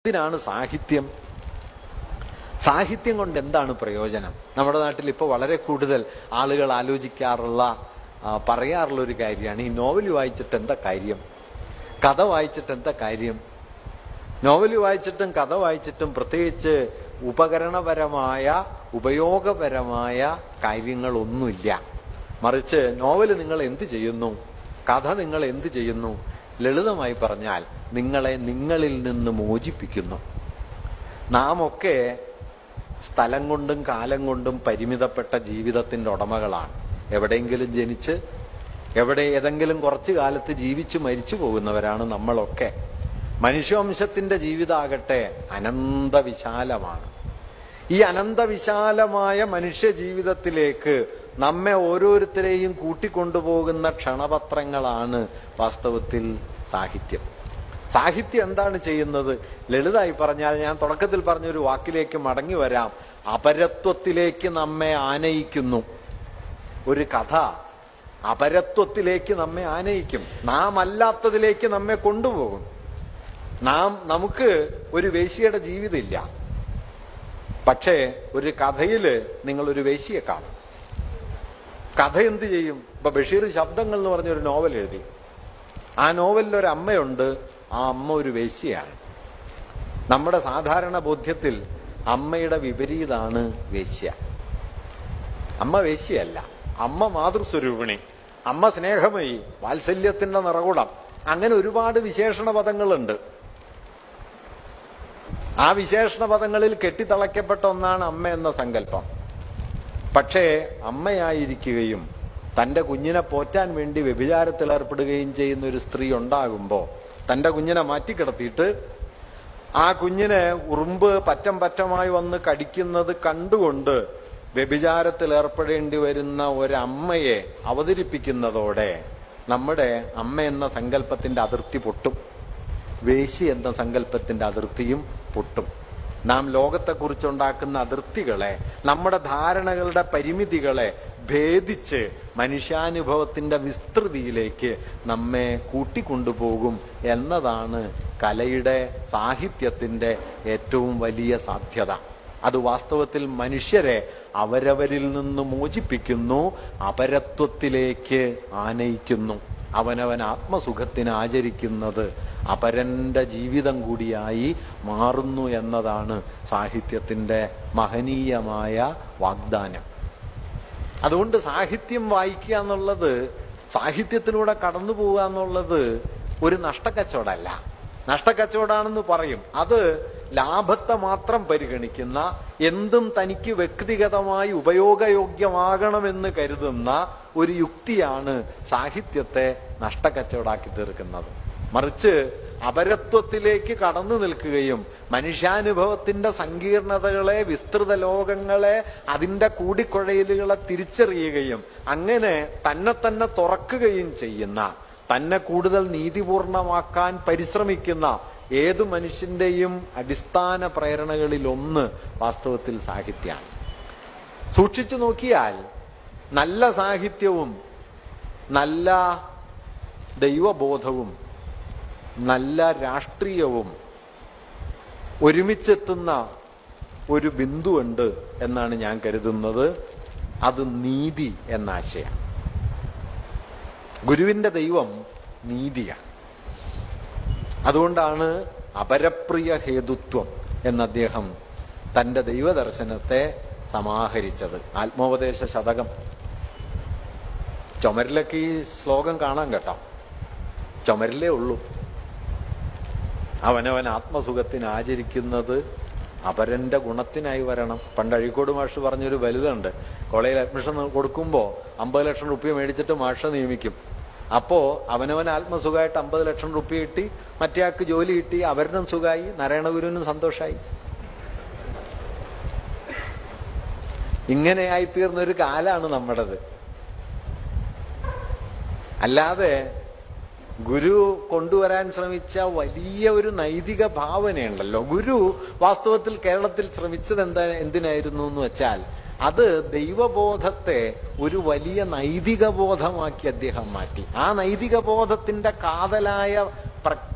എന്തിനാണ് സാഹിത്യം സാഹിത്യം കൊണ്ട് എന്താണ് പ്രയോജനം നമ്മുടെ നാട്ടിൽ ഇപ്പോൾ വളരെ കൂടുതൽ ആളുകൾ ആലോചിക്കാറുള്ള ആ, പറയാറുള്ള ഒരു കാര്യമാണ് ഈ നോവൽ വായിച്ചിട്ട് എന്താ കാര്യം കഥ വായിച്ചിട്ട് എന്താ കാര്യം നോവൽ വായിച്ചിട്ടും കഥ വായിച്ചിട്ടും പ്രത്യേകിച്ച് ഉപകരണപരമായ ഉപയോഗപരമായ കാര്യങ്ങളൊന്നുമില്ല മറിച്ച് നോവൽ നിങ്ങൾ എന്ത് ചെയ്യുന്നു കഥ നിങ്ങൾ എന്ത് ചെയ്യുന്നു ലളിതമായി പറഞ്ഞാൽ നിങ്ങളെ നിങ്ങളിൽ നിന്ന് മോചിപ്പിക്കുന്നു നാം ഒക്കെ സ്ഥലം കൊണ്ടും കാലം കൊണ്ടും പരിമിതപ്പെട്ട ജീവിതത്തിന്റെ ഉടമകളാണ് എവിടെയെങ്കിലും ജനിച്ച് എവിടെ ഏതെങ്കിലും കുറച്ചു കാലത്ത് ജീവിച്ചു മരിച്ചു പോകുന്നവരാണ് നമ്മളൊക്കെ മനുഷ്യവംശത്തിന്റെ ജീവിതമാകട്ടെ അനന്തവിശാലമാണ് ഈ അനന്തവിശാലമായ മനുഷ്യ ജീവിതത്തിലേക്ക് നമ്മെ ഓരോരുത്തരെയും കൂട്ടിക്കൊണ്ടുപോകുന്ന ക്ഷണപത്രങ്ങളാണ് വാസ്തവത്തിൽ സാഹിത്യം സാഹിത്യം എന്താണ് ചെയ്യുന്നത് ലളിതായി പറഞ്ഞാൽ ഞാൻ തുടക്കത്തിൽ പറഞ്ഞൊരു വാക്കിലേക്ക് മടങ്ങി വരാം അപരത്വത്തിലേക്ക് നമ്മെ ആനയിക്കുന്നു ഒരു കഥ അപരത്വത്തിലേക്ക് നമ്മെ ആനയിക്കും നാം അല്ലാത്തതിലേക്ക് നമ്മെ കൊണ്ടുപോകും നാം നമുക്ക് ഒരു വേശ്യയുടെ ജീവിതമില്ല പക്ഷേ ഒരു കഥയില് നിങ്ങൾ ഒരു വേശ്യയെ കാണും കഥ എന്ത് ചെയ്യും ഇപ്പൊ ബഷീർ ശബ്ദങ്ങൾ എന്ന് പറഞ്ഞൊരു നോവൽ എഴുതി ആ നോവലിൽ ഒരു അമ്മയുണ്ട് ആ അമ്മ ഒരു വേശ്യയാണ് നമ്മുടെ സാധാരണ ബോധ്യത്തിൽ അമ്മയുടെ വിപരീതാണ് വേശ്യ അമ്മ വേശ്യയല്ല അമ്മ മാതൃസ്വരൂപിണി അമ്മ സ്നേഹമയി വാത്സല്യത്തിന്റെ നിറകുടം അങ്ങനെ ഒരുപാട് വിശേഷണ പദങ്ങളുണ്ട് ആ വിശേഷണ പദങ്ങളിൽ കെട്ടിത്തളയ്ക്കപ്പെട്ട ഒന്നാണ് അമ്മ എന്ന സങ്കല്പം പക്ഷേ അമ്മയായിരിക്കുകയും തന്റെ കുഞ്ഞിനെ പോറ്റാൻ വേണ്ടി വ്യഭിചാരത്തിൽ ഏർപ്പെടുകയും ചെയ്യുന്ന ഒരു സ്ത്രീ ഉണ്ടാകുമ്പോ തന്റെ കുഞ്ഞിനെ മാറ്റിക്കിടത്തിയിട്ട് ആ കുഞ്ഞിനെ ഉറുമ്പ് പറ്റം പറ്റമായി വന്ന് കടിക്കുന്നത് കണ്ടുകൊണ്ട് വ്യഭിചാരത്തിൽ ഏർപ്പെടേണ്ടി വരുന്ന ഒരമ്മയെ അവതരിപ്പിക്കുന്നതോടെ നമ്മുടെ അമ്മ എന്ന സങ്കല്പത്തിന്റെ അതിർത്തി പൊട്ടും വേശി എന്ന സങ്കല്പത്തിന്റെ അതിർത്തിയും പൊട്ടും നാം ലോകത്തെക്കുറിച്ചുണ്ടാക്കുന്ന അതിർത്തികളെ നമ്മുടെ ധാരണകളുടെ പരിമിതികളെ ഭേദിച്ച് മനുഷ്യാനുഭവത്തിന്റെ വിസ്തൃതിയിലേക്ക് നമ്മെ കൂട്ടിക്കൊണ്ടുപോകും എന്നതാണ് കലയുടെ സാഹിത്യത്തിന്റെ ഏറ്റവും വലിയ സാധ്യത അത് വാസ്തവത്തിൽ മനുഷ്യരെ അവരവരിൽ നിന്ന് മോചിപ്പിക്കുന്നു അപരത്വത്തിലേക്ക് ആനയിക്കുന്നു അവനവൻ ആത്മസുഖത്തിന് ആചരിക്കുന്നത് അപരന്റെ ജീവിതം കൂടിയായി മാറുന്നു എന്നതാണ് സാഹിത്യത്തിന്റെ മഹനീയമായ വാഗ്ദാനം അതുകൊണ്ട് സാഹിത്യം വായിക്കുക എന്നുള്ളത് സാഹിത്യത്തിലൂടെ കടന്നു പോവുക എന്നുള്ളത് ഒരു നഷ്ടക്കച്ചവടമല്ല നഷ്ടക്കച്ചവടാണെന്ന് പറയും അത് ലാഭത്തെ മാത്രം പരിഗണിക്കുന്ന എന്തും തനിക്ക് വ്യക്തിഗതമായി ഉപയോഗയോഗ്യമാകണമെന്ന് കരുതുന്ന ഒരു യുക്തിയാണ് സാഹിത്യത്തെ നഷ്ടക്കച്ചവടാക്കി തീർക്കുന്നത് മറിച്ച് അപരത്വത്തിലേക്ക് കടന്നു നിൽക്കുകയും മനുഷ്യാനുഭവത്തിന്റെ സങ്കീർണതകളെ വിസ്തൃത ലോകങ്ങളെ അതിന്റെ കൂടിക്കുഴയലുകളെ തിരിച്ചറിയുകയും അങ്ങനെ തന്നെ തന്നെ തുറക്കുകയും ചെയ്യുന്ന തന്നെ കൂടുതൽ നീതിപൂർണമാക്കാൻ പരിശ്രമിക്കുന്ന ഏതു മനുഷ്യന്റെയും അടിസ്ഥാന പ്രേരണകളിൽ ഒന്ന് വാസ്തവത്തിൽ സാഹിത്യമാണ് സൂക്ഷിച്ചു നോക്കിയാൽ നല്ല സാഹിത്യവും നല്ല ദൈവബോധവും നല്ല രാഷ്ട്രീയവും ഒരുമിച്ചെത്തുന്ന ഒരു ബിന്ദുവുണ്ട് എന്നാണ് ഞാൻ കരുതുന്നത് അത് നീതി എന്ന ആശയം ഗുരുവിന്റെ ദൈവം നീതിയാണ് അതുകൊണ്ടാണ് അപരപ്രിയ ഹേതുത്വം എന്ന് അദ്ദേഹം തന്റെ ദൈവദർശനത്തെ സമാഹരിച്ചത് ആത്മോപദേശ ശതകം ചുമരിലൊക്കെ ഈ ശ്ലോകം കാണാൻ കേട്ടോ ചുമരിലേ ഉള്ളൂ അവനവൻ ആത്മസുഖത്തിന് ആചരിക്കുന്നത് അപരന്റെ ഗുണത്തിനായി വരണം പണ്ട് അഴീക്കോട് മാഷ് പറഞ്ഞൊരു വലുതുണ്ട് കോളേജിൽ അഡ്മിഷൻ കൊടുക്കുമ്പോൾ അമ്പത് ലക്ഷം റുപ്യ മേടിച്ചിട്ട് മാഷ നിയമിക്കും അപ്പോ അവനവൻ ആത്മസുഖമായിട്ട് അമ്പത് ലക്ഷം റുപ്യ കിട്ടി മറ്റേയാൾക്ക് ജോലി കിട്ടി അവരനും സുഖമായി നാരായണഗുരുവിനും സന്തോഷമായി ഇങ്ങനെയായി തീർന്ന ഒരു കാലാണ് നമ്മുടേത് അല്ലാതെ ഗുരു കൊണ്ടുവരാൻ ശ്രമിച്ച വലിയ ഒരു നൈതിക ഭാവനയുണ്ടല്ലോ ഗുരു വാസ്തവത്തിൽ കേരളത്തിൽ ശ്രമിച്ചത് എന്താ എന്തിനായിരുന്നു എന്ന് വെച്ചാൽ അത് ദൈവബോധത്തെ ഒരു വലിയ നൈതിക ബോധമാക്കി അദ്ദേഹം മാറ്റി ആ നൈതിക ബോധത്തിന്റെ കാതലായ പ്ര-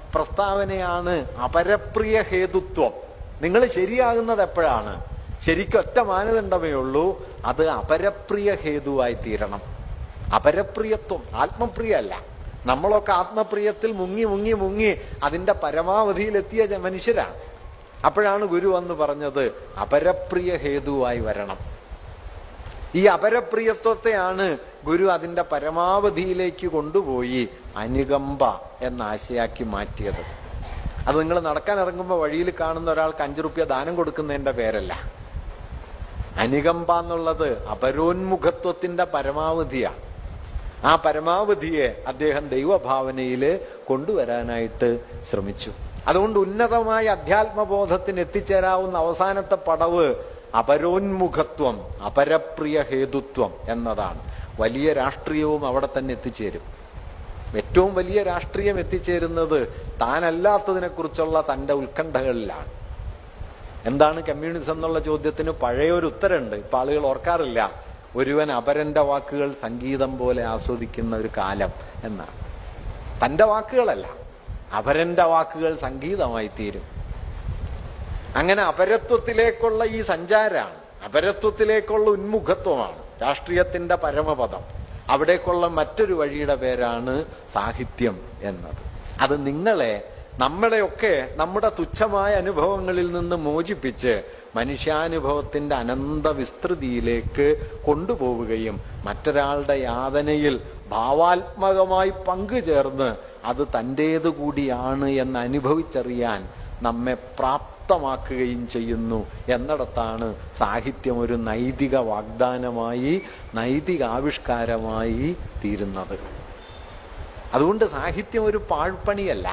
പ്രസ്താവനയാണ് അപരപ്രിയ ഹേതുത്വം നിങ്ങൾ ശരിയാകുന്നത് എപ്പോഴാണ് ശരിക്കും ഒറ്റ മാനദണ്ഡമേ ഉള്ളൂ അത് അപരപ്രിയ ഹേതുവായി തീരണം അപരപ്രിയത്വം ആത്മപ്രിയല്ല നമ്മളൊക്കെ ആത്മപ്രിയത്തിൽ മുങ്ങി മുങ്ങി മുങ്ങി അതിന്റെ പരമാവധിയിലെത്തിയ ജ- മനുഷ്യരാണ് അപ്പോഴാണ് ഗുരു വന്ന് പറഞ്ഞത് അപരപ്രിയ ഹേതുവായി വരണം ഈ അപരപ്രിയത്വത്തെയാണ് ഗുരു അതിന്റെ പരമാവധിയിലേക്ക് കൊണ്ടുപോയി അനുകമ്പ എന്ന ആശയാക്കി മാറ്റിയത് അത് നിങ്ങൾ നടക്കാൻ ഇറങ്ങുമ്പോൾ വഴിയിൽ കാണുന്ന ഒരാൾക്ക് അഞ്ചു റുപ്യ ദാനം കൊടുക്കുന്നതിന്റെ പേരല്ല അനുകമ്പ എന്നുള്ളത് അപരോന്മുഖത്വത്തിന്റെ പരമാവധിയാണ് ആ പരമാവധിയെ അദ്ദേഹം ദൈവഭാവനയില് കൊണ്ടുവരാനായിട്ട് ശ്രമിച്ചു അതുകൊണ്ട് ഉന്നതമായ അധ്യാത്മബോധത്തിന് എത്തിച്ചേരാവുന്ന അവസാനത്തെ പടവ് അപരോന്മുഖത്വം അപരപ്രിയ ഹേതുത്വം എന്നതാണ് വലിയ രാഷ്ട്രീയവും അവിടെ തന്നെ എത്തിച്ചേരും ഏറ്റവും വലിയ രാഷ്ട്രീയം എത്തിച്ചേരുന്നത് താനല്ലാത്തതിനെ കുറിച്ചുള്ള തന്റെ ഉത്കണ്ഠകളിലാണ് എന്താണ് കമ്മ്യൂണിസം എന്നുള്ള ചോദ്യത്തിന് പഴയൊരു ഉത്തരമുണ്ട് ഇപ്പൊ ആളുകൾ ഓർക്കാറില്ല ഒരുവൻ അപരന്റെ വാക്കുകൾ സംഗീതം പോലെ ആസ്വദിക്കുന്ന ഒരു കാലം എന്നാണ് തന്റെ വാക്കുകളല്ല അപരന്റെ വാക്കുകൾ സംഗീതമായി തീരും അങ്ങനെ അപരത്വത്തിലേക്കുള്ള ഈ സഞ്ചാരമാണ് അപരത്വത്തിലേക്കുള്ള ഉന്മുഖത്വമാണ് രാഷ്ട്രീയത്തിന്റെ പരമപദം അവിടേക്കുള്ള മറ്റൊരു വഴിയുടെ പേരാണ് സാഹിത്യം എന്നത് അത് നിങ്ങളെ നമ്മളെയൊക്കെ നമ്മുടെ തുച്ഛമായ അനുഭവങ്ങളിൽ നിന്ന് മോചിപ്പിച്ച് മനുഷ്യാനുഭവത്തിന്റെ അനന്ത വിസ്തൃതിയിലേക്ക് കൊണ്ടുപോവുകയും മറ്റൊരാളുടെ യാതനയിൽ ഭാവാത്മകമായി പങ്കുചേർന്ന് അത് തൻ്റേതു കൂടിയാണ് എന്ന് അനുഭവിച്ചറിയാൻ നമ്മെ പ്രാപ്തമാക്കുകയും ചെയ്യുന്നു എന്നിടത്താണ് സാഹിത്യം ഒരു നൈതിക വാഗ്ദാനമായി നൈതിക ആവിഷ്കാരമായി തീരുന്നത് അതുകൊണ്ട് സാഹിത്യം ഒരു പാഴ്പണിയല്ല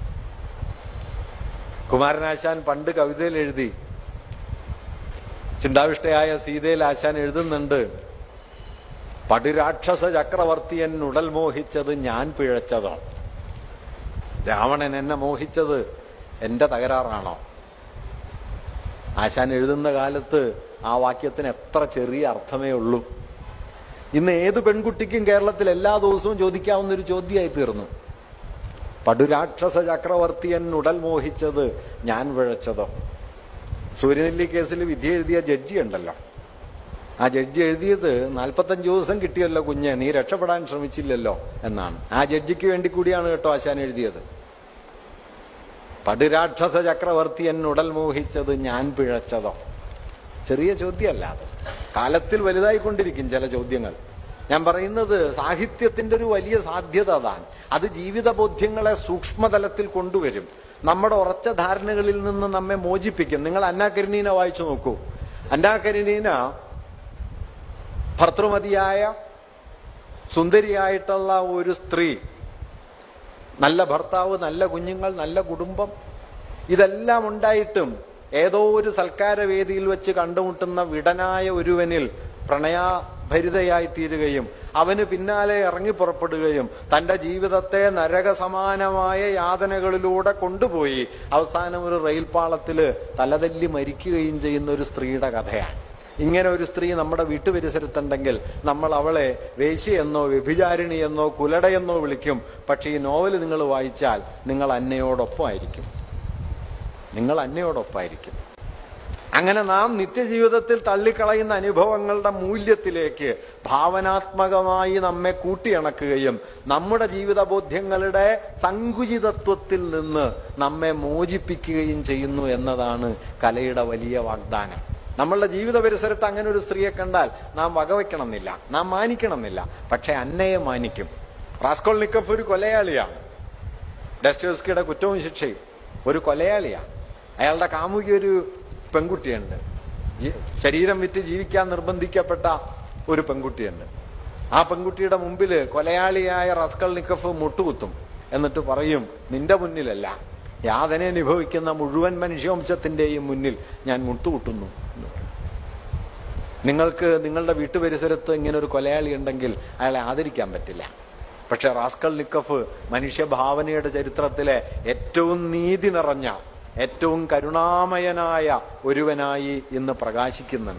കുമാരനാശാൻ പണ്ട് കവിതയിൽ എഴുതി ചിന്താവിഷ്ടയായ സീതയിൽ ആശാൻ എഴുതുന്നുണ്ട് പടുരാക്ഷസ ചക്രവർത്തിയൻ ഉടൽ മോഹിച്ചത് ഞാൻ പിഴച്ചതോ രാവണൻ എന്നെ മോഹിച്ചത് എന്റെ തകരാറാണോ ആശാൻ എഴുതുന്ന കാലത്ത് ആ വാക്യത്തിന് എത്ര ചെറിയ അർത്ഥമേ ഉള്ളൂ ഇന്ന് ഏത് പെൺകുട്ടിക്കും കേരളത്തിൽ എല്ലാ ദിവസവും ചോദിക്കാവുന്ന ഒരു ചോദ്യമായി തീർന്നു പടുരാക്ഷസ ചക്രവർത്തിയൻ ഉടൽ മോഹിച്ചത് ഞാൻ വിഴച്ചതോ സൂര്യനെല്ലി കേസിൽ വിധി എഴുതിയ ജഡ്ജി ഉണ്ടല്ലോ ആ ജഡ്ജി എഴുതിയത് നാൽപ്പത്തഞ്ച് ദിവസം കിട്ടിയല്ലോ കുഞ്ഞ് നീ രക്ഷപ്പെടാൻ ശ്രമിച്ചില്ലല്ലോ എന്നാണ് ആ ജഡ്ജിക്ക് വേണ്ടി കൂടിയാണ് കേട്ടോ ആശാൻ എഴുതിയത് പടുരാക്ഷസ ചക്രവർത്തിയൻ ഉടൽ മോഹിച്ചത് ഞാൻ പിഴച്ചതോ ചെറിയ ചോദ്യമല്ല അത് കാലത്തിൽ വലുതായിക്കൊണ്ടിരിക്കും ചില ചോദ്യങ്ങൾ ഞാൻ പറയുന്നത് സാഹിത്യത്തിന്റെ ഒരു വലിയ സാധ്യത അതാണ് അത് ജീവിത ബോധ്യങ്ങളെ സൂക്ഷ്മതലത്തിൽ കൊണ്ടുവരും നമ്മുടെ ഉറച്ച ധാരണകളിൽ നിന്ന് നമ്മെ മോചിപ്പിക്കും നിങ്ങൾ അന്നാകരിനീന വായിച്ചു നോക്കൂ അന്നാകരിനീന ഭർത്തൃമതിയായ സുന്ദരിയായിട്ടുള്ള ഒരു സ്ത്രീ നല്ല ഭർത്താവ് നല്ല കുഞ്ഞുങ്ങൾ നല്ല കുടുംബം ഇതെല്ലാം ഉണ്ടായിട്ടും ഏതോ ഒരു സൽക്കാര വേദിയിൽ വെച്ച് കണ്ടുമുട്ടുന്ന വിടനായ ഒരുവനിൽ പ്രണയാഭരിതയായി തീരുകയും അവന് പിന്നാലെ ഇറങ്ങി പുറപ്പെടുകയും തന്റെ ജീവിതത്തെ നരകസമാനമായ യാതനകളിലൂടെ കൊണ്ടുപോയി അവസാനം ഒരു റെയിൽ പാളത്തില് തലതല്ലി മരിക്കുകയും ചെയ്യുന്ന ഒരു സ്ത്രീയുടെ കഥയാണ് ഇങ്ങനെ ഒരു സ്ത്രീ നമ്മുടെ വീട്ടുപരിസരത്തുണ്ടെങ്കിൽ നമ്മൾ അവളെ വേശ്യയെന്നോ വ്യഭിചാരിണി എന്നോ കുലടയെന്നോ വിളിക്കും പക്ഷെ ഈ നോവൽ നിങ്ങൾ വായിച്ചാൽ നിങ്ങൾ അന്നയോടൊപ്പമായിരിക്കും നിങ്ങൾ അന്നയോടൊപ്പമായിരിക്കും അങ്ങനെ നാം നിത്യജീവിതത്തിൽ തള്ളിക്കളയുന്ന അനുഭവങ്ങളുടെ മൂല്യത്തിലേക്ക് ഭാവനാത്മകമായി നമ്മെ കൂട്ടിയിണക്കുകയും നമ്മുടെ ജീവിത ബോധ്യങ്ങളുടെ സങ്കുചിതത്വത്തിൽ നിന്ന് നമ്മെ മോചിപ്പിക്കുകയും ചെയ്യുന്നു എന്നതാണ് കലയുടെ വലിയ വാഗ്ദാനം നമ്മളുടെ ജീവിത പരിസരത്ത് അങ്ങനെ ഒരു സ്ത്രീയെ കണ്ടാൽ നാം വകവയ്ക്കണമെന്നില്ല നാം മാനിക്കണമെന്നില്ല പക്ഷെ അന്നയെ മാനിക്കും റാസ്കോൾ നിക്കഫ് ഒരു കൊലയാളിയാണ് ഡെസ്റ്റോസ്കിയുടെ കുറ്റവും ശിക്ഷയും ഒരു കൊലയാളിയാണ് അയാളുടെ കാമുകി ഒരു പെൺകുട്ടിയുണ്ട് ജി- ശരീരം വിറ്റ് ജീവിക്കാൻ നിർബന്ധിക്കപ്പെട്ട ഒരു പെൺകുട്ടിയുണ്ട് ആ പെൺകുട്ടിയുടെ മുമ്പിൽ കൊലയാളിയായ റസ്കൽ നിക്കഫ് മുട്ടുകുത്തും എന്നിട്ട് പറയും നിന്റെ മുന്നിലല്ല യാതനെ അനുഭവിക്കുന്ന മുഴുവൻ മനുഷ്യവംശത്തിന്റെയും മുന്നിൽ ഞാൻ മുട്ടുകുട്ടുന്നു എന്ന് പറയും. നിങ്ങൾക്ക് നിങ്ങളുടെ വീട്ടുപരിസരത്ത് ഇങ്ങനെ ഒരു കൊലയാളി ഉണ്ടെങ്കിൽ അയാളെ ആദരിക്കാൻ പറ്റില്ല പക്ഷെ റാസ്കൽ നിക്കഫ് മനുഷ്യഭാവനയുടെ ചരിത്രത്തിലെ ഏറ്റവും നീതി നിറഞ്ഞ ഏറ്റവും കരുണാമയനായ ഒരുവനായി ഇന്ന് പ്രകാശിക്കുന്നുണ്ട്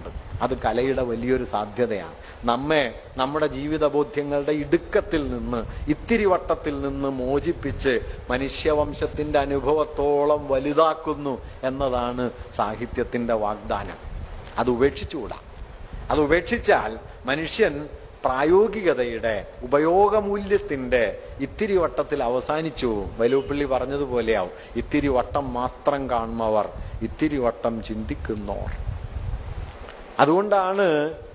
അത് കലയുടെ വലിയൊരു സാധ്യതയാണ് നമ്മെ നമ്മുടെ ജീവിത ബോധ്യങ്ങളുടെ ഇടുക്കത്തിൽ നിന്ന് ഇത്തിരി വട്ടത്തിൽ നിന്ന് മോചിപ്പിച്ച് മനുഷ്യവംശത്തിന്റെ അനുഭവത്തോളം വലുതാക്കുന്നു എന്നതാണ് സാഹിത്യത്തിന്റെ വാഗ്ദാനം അത് ഉപേക്ഷിച്ചുകൂടാ അത് ഉപേക്ഷിച്ചാൽ മനുഷ്യൻ പ്രായോഗികതയുടെ ഉപയോഗമൂല്യത്തിന്റെ ഇത്തിരി വട്ടത്തിൽ അവസാനിച്ചു പോവും. വൈലോപ്പിള്ളി പറഞ്ഞതുപോലെയാവും ഇത്തിരി വട്ടം മാത്രം കാണുന്നവർ ഇത്തിരി വട്ടം ചിന്തിക്കുന്നവർ അതുകൊണ്ടാണ്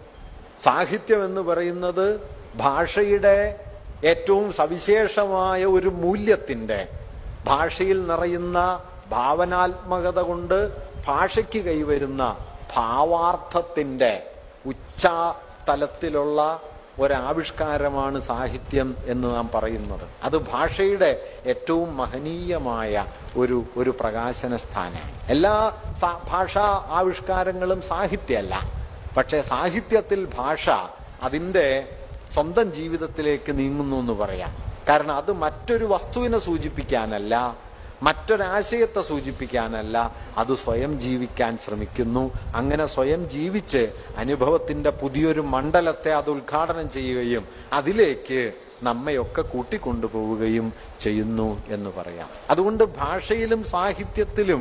സാഹിത്യം എന്ന് പറയുന്നത് ഭാഷയുടെ ഏറ്റവും സവിശേഷമായ ഒരു മൂല്യത്തിന്റെ ഭാഷയിൽ നിറയുന്ന ഭാവനാത്മകത കൊണ്ട് ഭാഷയ്ക്ക് കൈവരുന്ന ഭാവാർത്ഥത്തിന്റെ ഉച്ചാസ്ഥലത്തിലുള്ള ഒരാവിഷ്കാരമാണ് സാഹിത്യം എന്ന് നാം പറയുന്നത് അത് ഭാഷയുടെ ഏറ്റവും മഹനീയമായ ഒരു ഒരു പ്രകാശന സ്ഥാനമാണ് എല്ലാ സാ- ഭാഷാ ആവിഷ്കാരങ്ങളും സാഹിത്യമല്ല പക്ഷേ സാഹിത്യത്തിൽ ഭാഷ അതിൻ്റെ സ്വന്തം ജീവിതത്തിലേക്ക് നീങ്ങുന്നു എന്ന് പറയാം കാരണം അത് മറ്റൊരു വസ്തുവിനെ സൂചിപ്പിക്കാനല്ല മറ്റൊരാശയത്തെ സൂചിപ്പിക്കാനല്ല അത് സ്വയം ജീവിക്കാൻ ശ്രമിക്കുന്നു അങ്ങനെ സ്വയം ജീവിച്ച് അനുഭവത്തിന്റെ പുതിയൊരു മണ്ഡലത്തെ അത് ഉദ്ഘാടനം ചെയ്യുകയും അതിലേക്ക് നമ്മയൊക്കെ കൂട്ടിക്കൊണ്ടുപോവുകയും ചെയ്യുന്നു എന്ന് പറയാം അതുകൊണ്ട് ഭാഷയിലും സാഹിത്യത്തിലും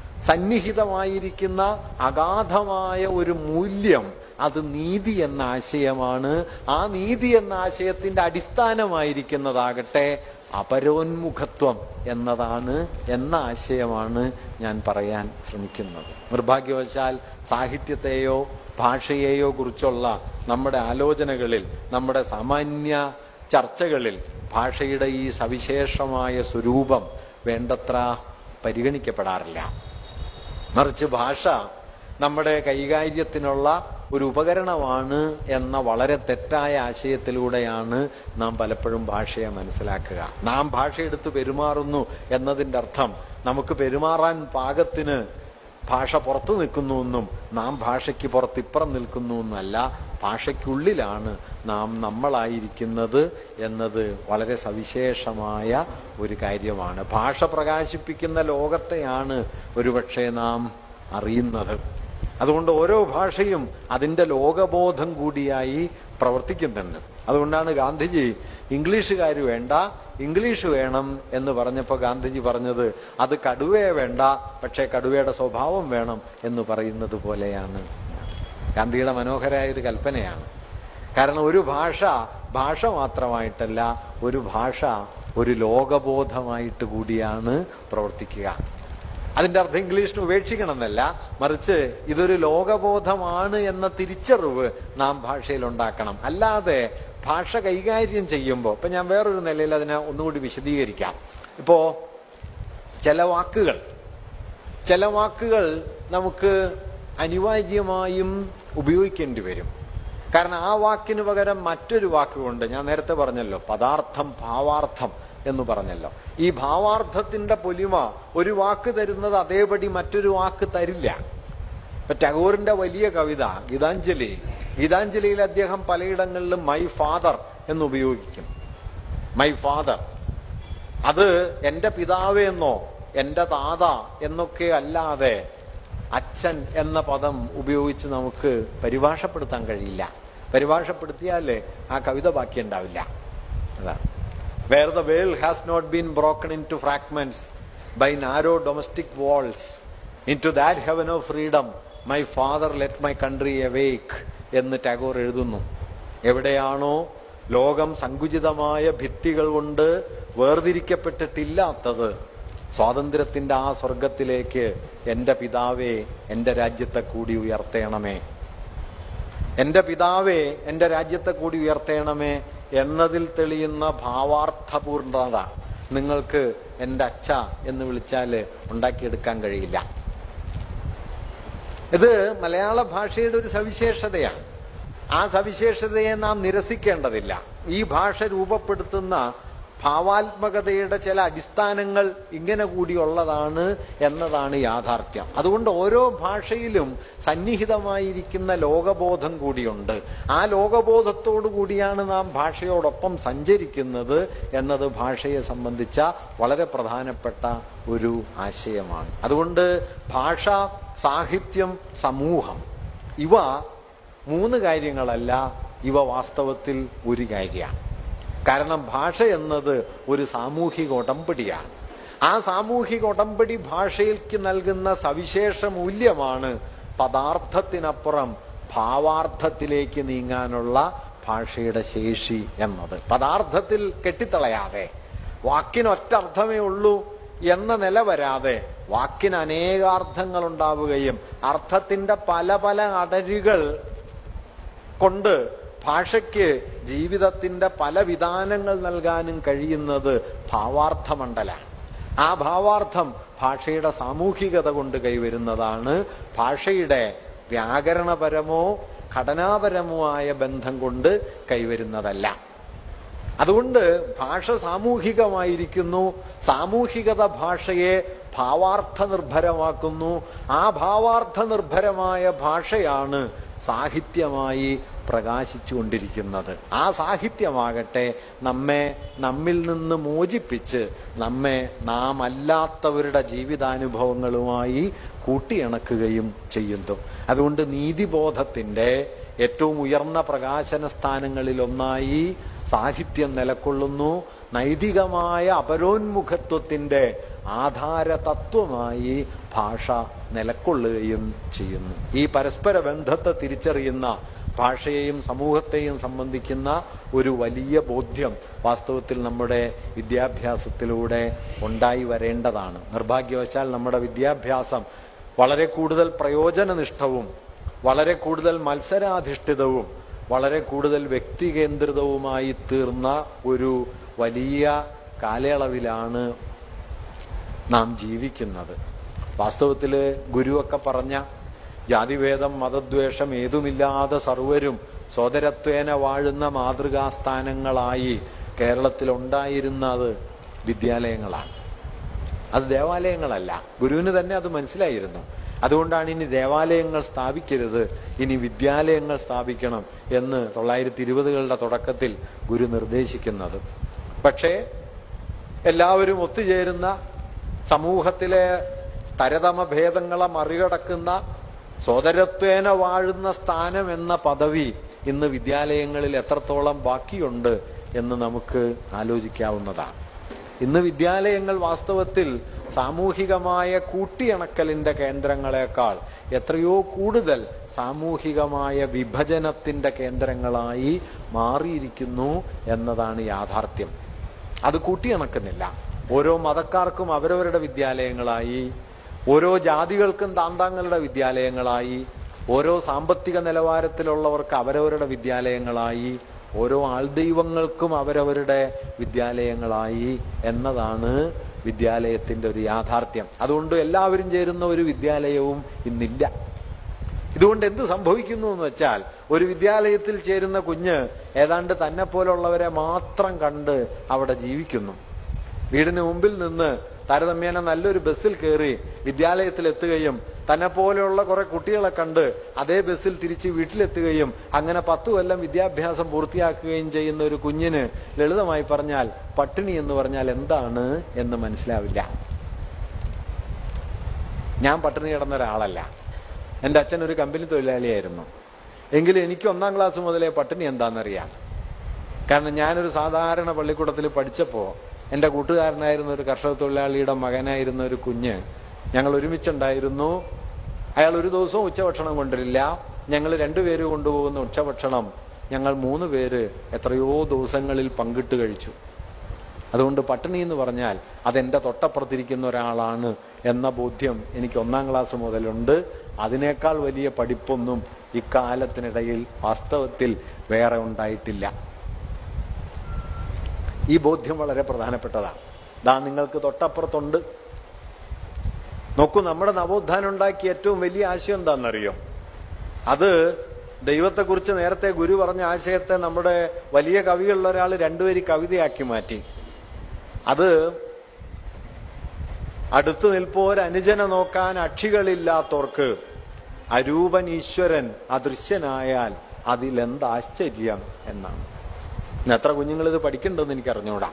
സന്നിഹിതമായിരിക്കുന്ന അഗാധമായ ഒരു മൂല്യം അത് നീതി എന്ന ആശയമാണ് ആ നീതി എന്ന ആശയത്തിന്റെ അടിസ്ഥാനമായിരിക്കുന്നതാകട്ടെ അപരോന്മുഖത്വം എന്നതാണ് എന്ന ആശയമാണ് ഞാൻ പറയാൻ ശ്രമിക്കുന്നത് നിർഭാഗ്യവശാൽ സാഹിത്യത്തെയോ ഭാഷയെയോ കുറിച്ചുള്ള നമ്മുടെ ആലോചനകളിൽ നമ്മുടെ സാമാന്യ ചർച്ചകളിൽ ഭാഷയുടെ ഈ സവിശേഷമായ സ്വരൂപം വേണ്ടത്ര പരിഗണിക്കപ്പെടാറില്ല മറിച്ച് ഭാഷ നമ്മുടെ കൈകാര്യത്തിനുള്ള ഒരു ഉപകരണമാണ് എന്ന വളരെ തെറ്റായ ആശയത്തിലൂടെയാണ് നാം പലപ്പോഴും ഭാഷയെ മനസ്സിലാക്കുക നാം ഭാഷയെടുത്ത് പെരുമാറുന്നു എന്നതിൻ്റെ അർത്ഥം നമുക്ക് പെരുമാറാൻ പാകത്തിന് ഭാഷ പുറത്തു നിൽക്കുന്നുവെന്നും നാം ഭാഷയ്ക്ക് പുറത്തിപ്പുറം നിൽക്കുന്നു എന്നല്ല ഭാഷയ്ക്കുള്ളിലാണ് നാം നമ്മളായിരിക്കുന്നത് എന്നത് വളരെ സവിശേഷമായ ഒരു കാര്യമാണ് ഭാഷ പ്രകാശിപ്പിക്കുന്ന ലോകത്തെയാണ് ഒരുപക്ഷെ നാം അറിയുന്നത് അതുകൊണ്ട് ഓരോ ഭാഷയും അതിൻ്റെ ലോകബോധം കൂടിയായി പ്രവർത്തിക്കുന്നുണ്ട് അതുകൊണ്ടാണ് ഗാന്ധിജി ഇംഗ്ലീഷുകാർ വേണ്ട ഇംഗ്ലീഷ് വേണം എന്ന് പറഞ്ഞപ്പോൾ ഗാന്ധിജി പറഞ്ഞത് അത് കടുവയെ വേണ്ട പക്ഷേ കടുവയുടെ സ്വഭാവം വേണം എന്ന് പറയുന്നത് പോലെയാണ് ഗാന്ധിയുടെ മനോഹരമായ ഒരു കൽപ്പനയാണ് കാരണം ഒരു ഭാഷ ഭാഷ മാത്രമായിട്ടല്ല ഒരു ഭാഷ ഒരു ലോകബോധമായിട്ട് കൂടിയാണ് പ്രവർത്തിക്കുക അതിന്റെ അർത്ഥം ഇംഗ്ലീഷിന് ഉപേക്ഷിക്കണം എന്നല്ല മറിച്ച് ഇതൊരു ലോകബോധമാണ് എന്ന തിരിച്ചറിവ് നാം ഭാഷയിൽ ഉണ്ടാക്കണം അല്ലാതെ ഭാഷ കൈകാര്യം ചെയ്യുമ്പോൾ ഇപ്പൊ ഞാൻ വേറൊരു നിലയിൽ അതിനെ ഒന്നുകൂടി വിശദീകരിക്കാം ഇപ്പോ ചില വാക്കുകൾ ചില വാക്കുകൾ നമുക്ക് അനിവാര്യമായും ഉപയോഗിക്കേണ്ടി വരും കാരണം ആ വാക്കിന് പകരം മറ്റൊരു വാക്കുകൊണ്ട് ഞാൻ നേരത്തെ പറഞ്ഞല്ലോ പദാർത്ഥം ഭാവാർത്ഥം എന്ന് പറഞ്ഞല്ലോ ഈ ഭാവാർത്ഥത്തിന്റെ പൊലിമ ഒരു വാക്ക് തരുന്നത് അതേപടി മറ്റൊരു വാക്ക് തരില്ല ഇപ്പൊ ടാഗോറിന്റെ വലിയ കവിത ഗീതാഞ്ജലി ഗീതാഞ്ജലിയിൽ അദ്ദേഹം പലയിടങ്ങളിലും മൈ ഫാദർ എന്ന് ഉപയോഗിക്കും മൈ ഫാദർ അത് എന്റെ പിതാവെന്നോ എന്റെ താത എന്നൊക്കെ അല്ലാതെ അച്ഛൻ എന്ന പദം ഉപയോഗിച്ച് നമുക്ക് പരിഭാഷപ്പെടുത്താൻ കഴിയില്ല പരിഭാഷപ്പെടുത്തിയാലേ ആ കവിത ബാക്കി ഉണ്ടാവില്ല അതാണ് where the world has not been broken into fragments by narrow domestic walls into that heaven of freedom my father let my country awake എന്ന് ടാഗോർ എഴുതുന്നു എവിടെയാണോ ലോകം സങ്കുചിതമായ ഭിത്തികൾ കൊണ്ട് വേർതിരിക്കപ്പെട്ടിട്ടില്ലാത്തത് സ്വാതന്ത്ര്യത്തിന്റെ ആ സ്വർഗത്തിലേക്ക് എന്റെ പിതാവേ എന്റെ രാജ്യത്തെ കൂടി ഉയർത്തേണമേ എന്റെ പിതാവേ എന്റെ രാജ്യത്തെ കൂടി ഉയർത്തേണമേ എന്നതിൽ തെളിയുന്ന ഭാവാർത്ഥപൂർണത നിങ്ങൾക്ക് എന്റെ അച്ഛ എന്ന് വിളിച്ചാൽ ഉണ്ടാക്കിയെടുക്കാൻ കഴിയില്ല ഇത് മലയാള ഭാഷയുടെ ഒരു സവിശേഷതയാണ് ആ സവിശേഷതയെ നാം നിരസിക്കേണ്ടതില്ല ഈ ഭാഷ രൂപപ്പെടുത്തുന്ന ഭാവാത്മകതയുടെ ചില അടിസ്ഥാനങ്ങൾ ഇങ്ങനെ കൂടിയുള്ളതാണ് എന്നതാണ് യാഥാർത്ഥ്യം അതുകൊണ്ട് ഓരോ ഭാഷയിലും സന്നിഹിതമായിരിക്കുന്ന ലോകബോധം കൂടിയുണ്ട് ആ ലോകബോധത്തോടു കൂടിയാണ് നാം ഭാഷയോടൊപ്പം സഞ്ചരിക്കുന്നത് എന്നത് ഭാഷയെ സംബന്ധിച്ച വളരെ പ്രധാനപ്പെട്ട ഒരു ആശയമാണ് അതുകൊണ്ട് ഭാഷ സാഹിത്യം സമൂഹം ഇവ മൂന്ന് കാര്യങ്ങളല്ല ഇവ വാസ്തവത്തിൽ ഒരു കാര്യമാണ് കാരണം ഭാഷ എന്നത് ഒരു സാമൂഹിക ഉടമ്പടിയാണ് ആ സാമൂഹിക ഉടമ്പടി ഭാഷയ്ക്ക് നൽകുന്ന സവിശേഷ മൂല്യമാണ് പദാർത്ഥത്തിനപ്പുറം ഭാവാർത്ഥത്തിലേക്ക് നീങ്ങാനുള്ള ഭാഷയുടെ ശേഷി എന്നത് പദാർത്ഥത്തിൽ കെട്ടിത്തളയാതെ വാക്കിന് ഒറ്റ അർത്ഥമേ ഉള്ളൂ എന്ന നില വരാതെ വാക്കിന് അനേകാർത്ഥങ്ങൾ ഉണ്ടാവുകയും അർത്ഥത്തിന്റെ പല പല അടരുകൾ കൊണ്ട് ഭാഷയ്ക്ക് ജീവിതത്തിന്റെ പല വിധാനങ്ങൾ നൽകാനും കഴിയുന്നത് ഭാവാർത്ഥമണ്ഡലാണ് ആ ഭാവാർത്ഥം ഭാഷയുടെ സാമൂഹികത കൊണ്ട് കൈവരുന്നതാണ് ഭാഷയുടെ വ്യാകരണപരമോ ഘടനാപരമോ ആയ ബന്ധം കൊണ്ട് കൈവരുന്നതല്ല അതുകൊണ്ട് ഭാഷ സാമൂഹികമായിരിക്കുന്നു സാമൂഹികത ഭാഷയെ ഭാവാർത്ഥ നിർഭരമാക്കുന്നു ആ ഭാവാർത്ഥ നിർഭരമായ ഭാഷയാണ് സാഹിത്യമായി പ്രകാശിച്ചുകൊണ്ടിരിക്കുന്നത് ആ സാഹിത്യമാകട്ടെ നമ്മെ നമ്മിൽ നിന്ന് മോചിപ്പിച്ച് നമ്മെ നാം അല്ലാത്തവരുടെ ജീവിതാനുഭവങ്ങളുമായി കൂട്ടിയിണക്കുകയും ചെയ്യുന്നു അതുകൊണ്ട് നീതിബോധത്തിന്റെ ഏറ്റവും ഉയർന്ന പ്രകാശന സ്ഥാനങ്ങളിൽ ഒന്നായി സാഹിത്യം നിലകൊള്ളുന്നു നൈതികമായ അപരോന്മുഖത്വത്തിന്റെ ആധാര തത്വമായി ഭാഷ നിലക്കൊള്ളുകയും ചെയ്യുന്നു ഈ പരസ്പര ബന്ധത്തെ തിരിച്ചറിയുന്ന ഭാഷയെയും സമൂഹത്തെയും സംബന്ധിക്കുന്ന ഒരു വലിയ ബോധ്യം വാസ്തവത്തിൽ നമ്മുടെ വിദ്യാഭ്യാസത്തിലൂടെ ഉണ്ടായി വരേണ്ടതാണ് നിർഭാഗ്യവശാൽ നമ്മുടെ വിദ്യാഭ്യാസം വളരെ കൂടുതൽ പ്രയോജനനിഷ്ഠവും വളരെ കൂടുതൽ മത്സരാധിഷ്ഠിതവും വളരെ കൂടുതൽ വ്യക്തികേന്ദ്രിതവുമായി തീർന്ന ഒരു വലിയ കാലയളവിലാണ് നാം ജീവിക്കുന്നത് വാസ്തവത്തിൽ ഗുരുവൊക്കെ പറഞ്ഞ ജാതിഭേദം മതദ്വേഷം ഏതുമില്ലാതെ സർവരും സോദരത്വേന വാഴുന്ന മാതൃകാസ്ഥാനങ്ങളായി കേരളത്തിൽ ഉണ്ടായിരുന്നത് വിദ്യാലയങ്ങളാണ് അത് ദേവാലയങ്ങളല്ല ഗുരുവിന് തന്നെ അത് മനസ്സിലായിരുന്നു അതുകൊണ്ടാണ് ഇനി ദേവാലയങ്ങൾ സ്ഥാപിക്കരുത് ഇനി വിദ്യാലയങ്ങൾ സ്ഥാപിക്കണം എന്ന് തൊള്ളായിരത്തി ഇരുപതുകളുടെ തുടക്കത്തിൽ ഗുരു നിർദ്ദേശിക്കുന്നത് പക്ഷേ എല്ലാവരും ഒത്തുചേരുന്ന സമൂഹത്തിലെ തരതമ ഭേദങ്ങളെ മറികടക്കുന്ന സോദരത്വേന വാഴുന്ന സ്ഥാനം എന്ന പദവി ഇന്ന് വിദ്യാലയങ്ങളിൽ എത്രത്തോളം ബാക്കിയുണ്ട് എന്ന് നമുക്ക് ആലോചിക്കാവുന്നതാണ് ഇന്ന് വിദ്യാലയങ്ങൾ വാസ്തവത്തിൽ സാമൂഹികമായ കൂട്ടിയിണക്കലിന്റെ കേന്ദ്രങ്ങളെക്കാൾ എത്രയോ കൂടുതൽ സാമൂഹികമായ വിഭജനത്തിന്റെ കേന്ദ്രങ്ങളായി മാറിയിരിക്കുന്നു എന്നതാണ് യാഥാർത്ഥ്യം അത് കൂട്ടിയിണക്കുന്നില്ല ഓരോ മതക്കാർക്കും അവരവരുടെ വിദ്യാലയങ്ങളായി ഓരോ ജാതികൾക്കും താന്താങ്ങളുടെ വിദ്യാലയങ്ങളായി ഓരോ സാമ്പത്തിക നിലവാരത്തിലുള്ളവർക്ക് അവരവരുടെ വിദ്യാലയങ്ങളായി ഓരോ ആൾദൈവങ്ങൾക്കും അവരവരുടെ വിദ്യാലയങ്ങളായി എന്നതാണ് വിദ്യാലയത്തിന്റെ ഒരു യാഥാർത്ഥ്യം അതുകൊണ്ട് എല്ലാവരും ചേരുന്ന ഒരു വിദ്യാലയവും ഇന്നില്ല ഇതുകൊണ്ട് എന്ത് സംഭവിക്കുന്നു എന്ന് വെച്ചാൽ ഒരു വിദ്യാലയത്തിൽ ചേരുന്ന കുഞ്ഞ് ഏതാണ്ട് തന്നെ പോലുള്ളവരെ മാത്രം കണ്ട് അവിടെ ജീവിക്കുന്നു വീടിന് മുമ്പിൽ നിന്ന് താരതമ്യേന നല്ലൊരു ബസ്സിൽ കയറി വിദ്യാലയത്തിൽ എത്തുകയും തന്നെ പോലെയുള്ള കുറെ കുട്ടികളെ കണ്ട് അതേ ബസ്സിൽ തിരിച്ച് വീട്ടിലെത്തുകയും അങ്ങനെ പത്തു കൊല്ലം വിദ്യാഭ്യാസം പൂർത്തിയാക്കുകയും ചെയ്യുന്ന ഒരു കുഞ്ഞിന് ലളിതമായി പറഞ്ഞാൽ പട്ടിണി എന്ന് പറഞ്ഞാൽ എന്താണ് എന്ന് മനസ്സിലാവില്ല ഞാൻ പട്ടിണി കിടന്ന ഒരാളല്ല എൻ്റെ അച്ഛൻ ഒരു കമ്പനി തൊഴിലാളിയായിരുന്നു എങ്കിലും എനിക്ക് ഒന്നാം ക്ലാസ് മുതലേ പട്ടിണി എന്താണെന്നറിയാം കാരണം ഞാനൊരു സാധാരണ പള്ളിക്കൂടത്തിൽ പഠിച്ചപ്പോൾ എൻ്റെ കൂട്ടുകാരനായിരുന്ന ഒരു കർഷക തൊഴിലാളിയുടെ മകനായിരുന്ന ഒരു കുഞ്ഞ് ഞങ്ങൾ ഒരുമിച്ചുണ്ടായിരുന്നു അയാൾ ഒരു ദിവസവും ഉച്ചഭക്ഷണം കൊണ്ടിരില്ല ഞങ്ങൾ രണ്ടുപേര് കൊണ്ടുപോകുന്ന ഉച്ചഭക്ഷണം ഞങ്ങൾ മൂന്ന് പേര് എത്രയോ ദിവസങ്ങളിൽ പങ്കിട്ട് കഴിച്ചു അതുകൊണ്ട് പട്ടിണി എന്ന് പറഞ്ഞാൽ അതെന്റെ തൊട്ടപ്പുറത്തിരിക്കുന്ന ഒരാളാണ് എന്ന ബോധ്യം എനിക്ക് ഒന്നാം ക്ലാസ് മുതലുണ്ട് അതിനേക്കാൾ വലിയ പഠിപ്പൊന്നും ഇക്കാലത്തിനിടയിൽ വാസ്തവത്തിൽ വേറെ ഉണ്ടായിട്ടില്ല ഈ ബോധ്യം വളരെ പ്രധാനപ്പെട്ടതാണ് ദാ നിങ്ങൾക്ക് തൊട്ടപ്പുറത്തുണ്ട് നോക്കൂ നമ്മുടെ നവോത്ഥാനം ഉണ്ടാക്കിയ ഏറ്റവും വലിയ ആശയം എന്താണെന്നറിയോ അത് ദൈവത്തെക്കുറിച്ച് നേരത്തെ ഗുരു പറഞ്ഞ ആശയത്തെ നമ്മുടെ വലിയ കവികളിൽ ഒരാൾ രണ്ടുപേരി കവിതയാക്കി മാറ്റി അത് അടുത്തു നിൽപ്പോർ അനുജനെ നോക്കാൻ അക്ഷികളില്ലാത്തവർക്ക് അരൂപൻ ഈശ്വരൻ അദൃശ്യനായാൽ അതിലെന്താശ്ചര്യം എന്നാണ് ഇന്ന് എത്ര കുഞ്ഞുങ്ങൾ ഇത് പഠിക്കണ്ടെന്ന് എനിക്ക് അറിഞ്ഞൂടാ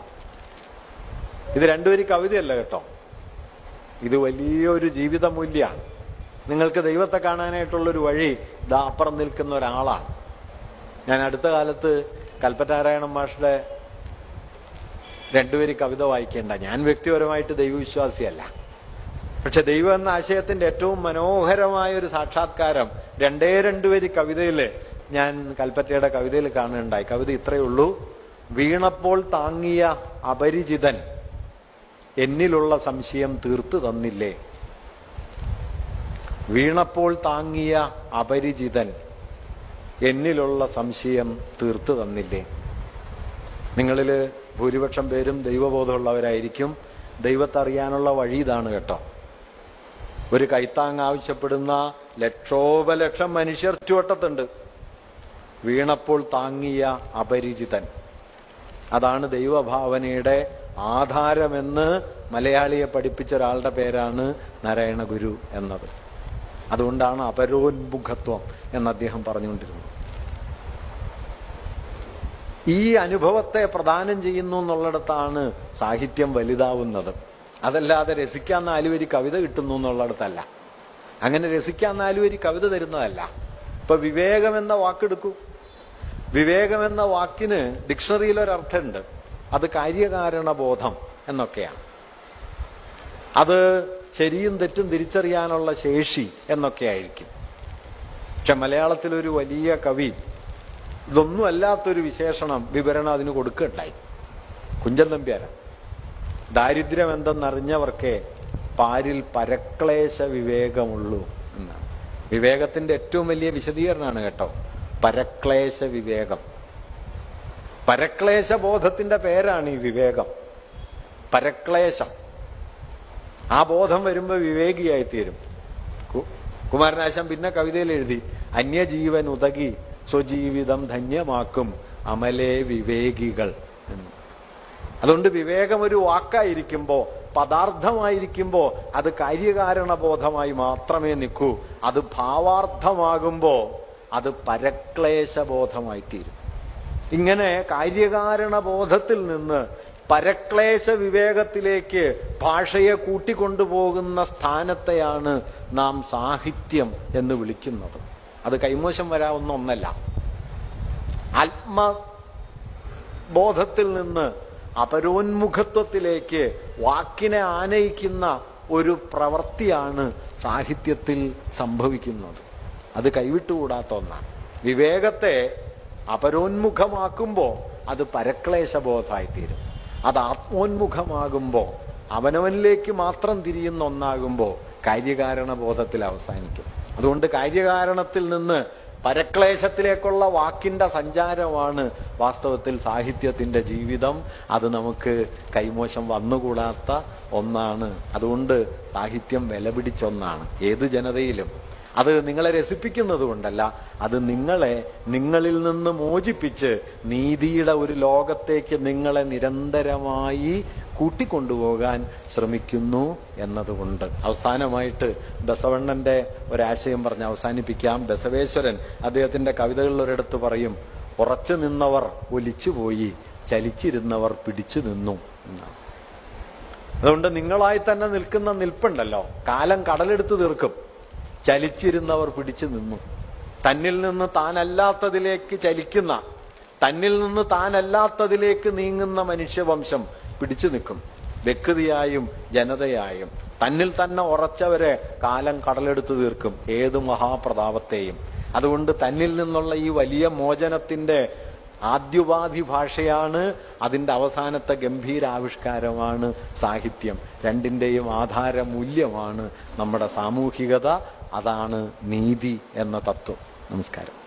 ഇത് രണ്ടുപേരും കവിതയല്ല കേട്ടോ ഇത് വലിയൊരു ജീവിത മൂല്യമാണ് നിങ്ങൾക്ക് ദൈവത്തെ കാണാനായിട്ടുള്ളൊരു വഴി ദാ അപ്പുറം നിൽക്കുന്ന ഒരാളാണ് ഞാൻ അടുത്ത കാലത്ത് കൽപ്പറ്റാരായണൻ മാഷുടെ രണ്ടുപേര് കവിത വായിക്കേണ്ട ഞാൻ വ്യക്തിപരമായിട്ട് ദൈവവിശ്വാസിയല്ല പക്ഷെ ദൈവം എന്ന ആശയത്തിന്റെ ഏറ്റവും മനോഹരമായ ഒരു സാക്ഷാത്കാരം രണ്ടേ രണ്ടുപേര് കവിതയില് ഞാൻ കൽപ്പറ്റയുടെ കവിതയിൽ കാണുന്നുണ്ടായി കവിത ഇത്രയേ ഉള്ളൂ വീണപ്പോൾ താങ്ങിയ അപരിചിതൻ എന്നിലുള്ള സംശയം തീർത്തു തന്നില്ലേ വീണപ്പോൾ താങ്ങിയ അപരിചിതൻ എന്നിലുള്ള സംശയം തീർത്തു തന്നില്ലേ നിങ്ങളിൽ ഭൂരിപക്ഷം പേരും ദൈവബോധമുള്ളവരായിരിക്കും ദൈവത്തെ അറിയാനുള്ള വഴി ഇതാണ് കേട്ടോ ഒരു കൈത്താങ് ആവശ്യപ്പെടുന്ന ലക്ഷോപലക്ഷം മനുഷ്യർ ചുവട്ടത്തുണ്ട് വീണപ്പോൾ താങ്ങിയ അപരിചിതൻ അതാണ് ദൈവഭാവനയുടെ ആധാരമെന്ന് മലയാളിയെ പഠിപ്പിച്ച ഒരാളുടെ പേരാണ് നാരായണ ഗുരു എന്നത് അതുകൊണ്ടാണ് അപരോന്മുഖത്വം എന്ന് അദ്ദേഹം പറഞ്ഞുകൊണ്ടിരുന്നത് ഈ അനുഭവത്തെ പ്രദാനം ചെയ്യുന്നു എന്നുള്ളിടത്താണ് സാഹിത്യം വലുതാവുന്നത് അതല്ലാതെ രസിക്കാൻ നാലുവരി കവിത കിട്ടുന്നു എന്നുള്ളിടത്തല്ല അങ്ങനെ രസിക്കാൻ നാലുവരി കവിത തരുന്നതല്ല ഇപ്പൊ വിവേകം എന്ന വാക്കെടുക്കൂ വിവേകം എന്ന വാക്കിന് ഡിക്ഷണറിയിൽ ഒരർത്ഥമുണ്ട് അത് കാര്യകാരണ ബോധം എന്നൊക്കെയാണ് അത് ശരിയും തെറ്റും തിരിച്ചറിയാനുള്ള ശേഷി എന്നൊക്കെ ആയിരിക്കും പക്ഷെ മലയാളത്തിൽ ഒരു വലിയ കവി ഇതൊന്നും അല്ലാത്തൊരു വിശേഷണം വിവരണം അതിന് കൊടുക്കുകയുണ്ടായി കുഞ്ചൻ നമ്പ്യാര ദാരിദ്ര്യം എന്തെന്നറിഞ്ഞവർക്കേ പാരിൽ പരക്ലേശ വിവേകമുള്ളൂ എന്നാണ് വിവേകത്തിന്റെ ഏറ്റവും വലിയ വിശദീകരണമാണ് കേട്ടോ പരക്ലേശ വിവേകം പരക്ലേശ ബോധത്തിന്റെ പേരാണ് ഈ വിവേകം പരക്ലേശം ആ ബോധം വരുമ്പോ വിവേകിയായിത്തീരും കു- കുമാരനാശാൻ പിന്നെ കവിതയിൽ എഴുതി അന്യജീവൻ ഉതകി സ്വജീവിതം ധന്യമാക്കും അമലേ വിവേകികൾ എന്ന് അതുകൊണ്ട് വിവേകം ഒരു വാക്കായിരിക്കുമ്പോ പദാർത്ഥമായിരിക്കുമ്പോ അത് കാര്യകാരണ ബോധമായി മാത്രമേ നിൽക്കൂ അത് ഭാവാർത്ഥമാകുമ്പോ അത് പരക്ലേശ ബോധമായി തീരും ഇങ്ങനെ കാര്യകാരണ ബോധത്തിൽ നിന്ന് പരക്ലേശ വിവേകത്തിലേക്ക് ഭാഷയെ കൂട്ടിക്കൊണ്ടുപോകുന്ന സ്ഥാനത്തെയാണ് നാം സാഹിത്യം എന്ന് വിളിക്കുന്നത് അത് കൈമോശം വരാവുന്ന ഒന്നല്ല ആത്മബോധത്തിൽ നിന്ന് അപരോന്മുഖത്വത്തിലേക്ക് വാക്കിനെ ആനയിക്കുന്ന ഒരു പ്രവൃത്തിയാണ് സാഹിത്യത്തിൽ സംഭവിക്കുന്നത് അത് കൈവിട്ടുകൂടാത്ത ഒന്നാണ് വിവേകത്തെ അപരോന്മുഖമാക്കുമ്പോൾ അത് പരക്ലേശബോധമായിത്തീരും അത് ആത്മോന്മുഖമാകുമ്പോൾ അവനവനിലേക്ക് മാത്രം തിരിയുന്ന ഒന്നാകുമ്പോൾ കാര്യകാരണ ബോധത്തിൽ അവസാനിക്കും അതുകൊണ്ട് കാര്യകാരണത്തിൽ നിന്ന് പരക്ലേശത്തിലേക്കുള്ള വാക്കിന്റെ സഞ്ചാരമാണ് വാസ്തവത്തിൽ സാഹിത്യത്തിന്റെ ജീവിതം അത് നമുക്ക് കൈമോശം വന്നുകൂടാത്ത ഒന്നാണ് അതുകൊണ്ട് സാഹിത്യം വില പിടിച്ച ഒന്നാണ് ഏത് ജനതയിലും അത് നിങ്ങളെ രസിപ്പിക്കുന്നത് കൊണ്ടല്ല അത് നിങ്ങളെ നിങ്ങളിൽ നിന്ന് മോചിപ്പിച്ച് നീതിയുടെ ഒരു ലോകത്തേക്ക് നിങ്ങളെ നിരന്തരമായി കൂട്ടിക്കൊണ്ടുപോകാൻ ശ്രമിക്കുന്നു എന്നതുകൊണ്ട് അവസാനമായിട്ട് ബസവണ്ണന്റെ ഒരാശയം പറഞ്ഞ് അവസാനിപ്പിക്കാം ബസവേശ്വരൻ അദ്ദേഹത്തിന്റെ കവിതകളിൽ ഒരിടത്ത് പറയും ഉറച്ചു നിന്നവർ ഒലിച്ചുപോയി ചലിച്ചിരുന്നവർ പിടിച്ചു നിന്നു എന്നാണ് അതുകൊണ്ട് നിങ്ങളായി തന്നെ നിൽക്കുന്ന നിൽപ്പുണ്ടല്ലോ കാലം കടലെടുത്ത് തീർക്കും ചലിച്ചിരുന്നവർ പിടിച്ചു നിന്നു തന്നിൽ നിന്ന് താനല്ലാത്തതിലേക്ക് ചലിക്കുന്ന തന്നിൽ നിന്ന് താനല്ലാത്തതിലേക്ക് നീങ്ങുന്ന മനുഷ്യവംശം പിടിച്ചു നിൽക്കും വ്യക്തിയായും ജനതയായും തന്നിൽ തന്നെ ഉറച്ചവരെ കാലം കടലെടുത്ത് തീർക്കും ഏത് മഹാപ്രതാപത്തെയും അതുകൊണ്ട് തന്നിൽ നിന്നുള്ള ഈ വലിയ മോചനത്തിന്റെ ആദ്യോപാധി ഭാഷയാണ് അതിന്റെ അവസാനത്തെ ഗംഭീരാവിഷ്കാരമാണ് സാഹിത്യം രണ്ടിന്റെയും ആധാര മൂല്യമാണ് നമ്മുടെ സാമൂഹികത അതാണ് നീതി എന്ന തത്വം നമസ്കാരം